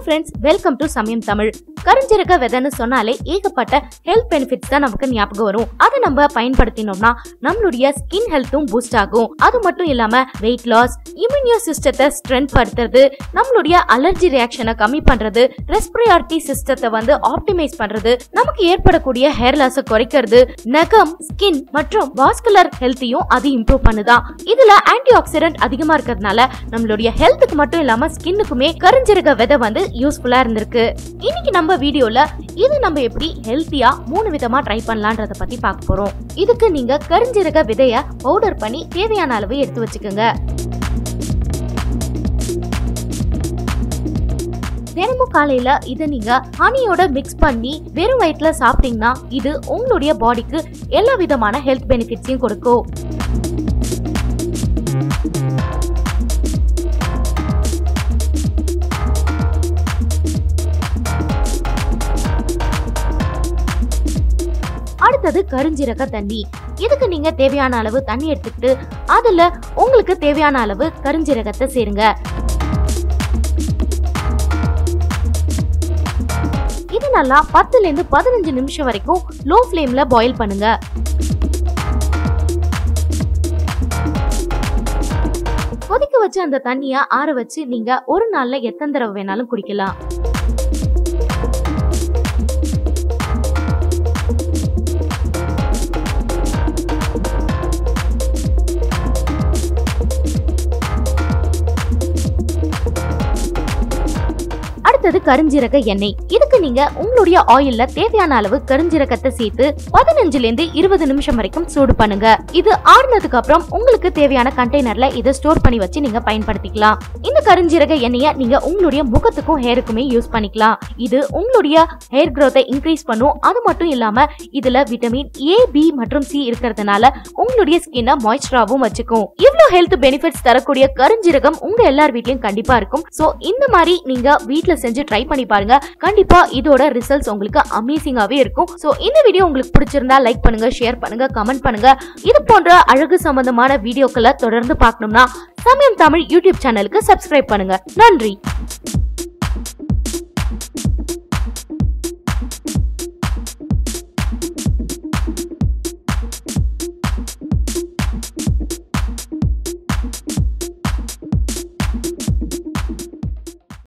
friends welcome to சமயம் தமிழ் கருஞ்சீரக விதைன்னு சொன்னாலே ஏகப்பட்ட ஹெல்த் பெனிஃபிட்ஸ் தான் நமக்கு ஞாபகம் வரும் அதை நம்ம பயன்படுத்தினோம்னா நம்மளுடைய ஸ்கின் ஹெல்த்தும் பூஸ்ட் ஆகும் அது மட்டும் இல்லாம வெயிட் லாஸ் இம்யூனியோ சிஸ்டத்தை ஸ்ட்ரென்த் படுத்துறது நம்மளுடைய அலர்ஜி ரியாக்ஷனை கம்மி பண்றது ரெஸ்பிரேட்டரி சிஸ்டத்தை வந்து ஆப்டிமைஸ் பண்றது நமக்கு ஏற்படக்கூடிய ஹேர் லாஸை குறைக்கிறது நகம் ஸ்கின் மற்றும் வாஸ்குலர் ஹெல்த்தையும் அது இம்ப்ரூவ் பண்ணுதான் இதுல ஆன்டி ஆக்சிடென்ட் அதிகமா இருக்கிறதுனால நம்மளுடைய ஹெல்த்துக்கு மட்டும் இல்லாம ஸ்கின்னுக்குமே கருஞ்சீரக விதை வந்து யூஸ்ஃபுல்லா இருந்திருக்கு இன்னைக்கு நம்ம வீடியோல இது நம்ம எப்படி ஹெல்த்தியா மூணு விதமா ட்ரை பண்ணலான்றத பத்தி பார்க்க போறோம் இதுக்கு நீங்க கருஞ்சீரக விதைய பவுடர் பண்ணி தேவையான அளவு எடுத்து வச்சுக்கோங்க தினமும் காலையில இதை நீங்க ஹனியோட மிக்ஸ் பண்ணி வெறும் வயிற்றுல சாப்பிட்டீங்கன்னா இது உங்களுடைய பாடிக்கு எல்லா விதமான ஹெல்த் பெனிஃபிட்ஸையும் கொடுக்கும் அடுத்தது கருஞ்சீரக தண்ணி இதுக்கு நீங்க தேவையான அளவு தண்ணி எடுத்துக்கிட்டு அதுல உங்களுக்கு தேவையான அளவு கருஞ்சீரகத்தை சேருங்க இது நல்லா பத்துல இருந்து பதினஞ்சு நிமிஷம் வரைக்கும் லோ ஃப்ளேம்ல பாயில் பண்ணுங்க கொதிக்க வச்சு அந்த தண்ணிய ஆற வச்சு நீங்க ஒரு நாள்ல எத்தனை தடவை வேணாலும் குடிக்கலாம் அடுத்தது கருஞ்சீரக எண்ணெய் இதுக்கு நீங்க உங்களுடைய ஆயில்ல தேவையான அளவு கருஞ்சீரகத்தை சேர்த்து பதினஞ்சுல இருந்து இருபது நிமிஷம் வரைக்கும் சூடு பண்ணுங்க இது ஆறுனதுக்கு அப்புறம் உங்களுக்கு தேவையான கண்டெய்னர்ல இதை ஸ்டோர் பண்ணி வச்சு நீங்க பயன்படுத்திக்கலாம் இந்த கருஞ்சீரக எண்ணெயை நீங்க உங்களுடைய முகத்துக்கும் ஹேருக்குமே யூஸ் பண்ணிக்கலாம் இது உங்களுடைய ஹேர் growth-ஐ இன்க்ரீஸ் பண்ணும் அது மட்டும் இல்லாம இதுல விட்டமின் ஏ பி மற்றும் சி இருக்கிறதுனால உங்களுடைய ஸ்கின்னை மாய்ஸ்டராகவும் வச்சுக்கும் இவ்வளவு ஹெல்த் பெனிஃபிட்ஸ் தரக்கூடிய கருஞ்சீரகம் உங்க எல்லார் வீட்லயும் கண்டிப்பா இருக்கும் சோ இந்த மாதிரி நீங்க வீட்ல செஞ்சு ட்ரை பண்ணி பாருங்க கண்டிப்பா இதோட ரிசல்ட்ஸ் உங்களுக்கு அமேசிங்காவே இருக்கும் சோ இந்த வீடியோ உங்களுக்கு பிடிச்சிருந்தா லைக் பண்ணுங்க ஷேர் பண்ணுங்க கமெண்ட் பண்ணுங்க இது போன்ற அழகு சம்பந்தமான வீடியோக்களை தொடர்ந்து பார்க்கணும்னா சமயம் தமிழ் யூடியூப் சேனலுக்கு சப்ஸ்கிரைப் பண்ணுங்க நன்றி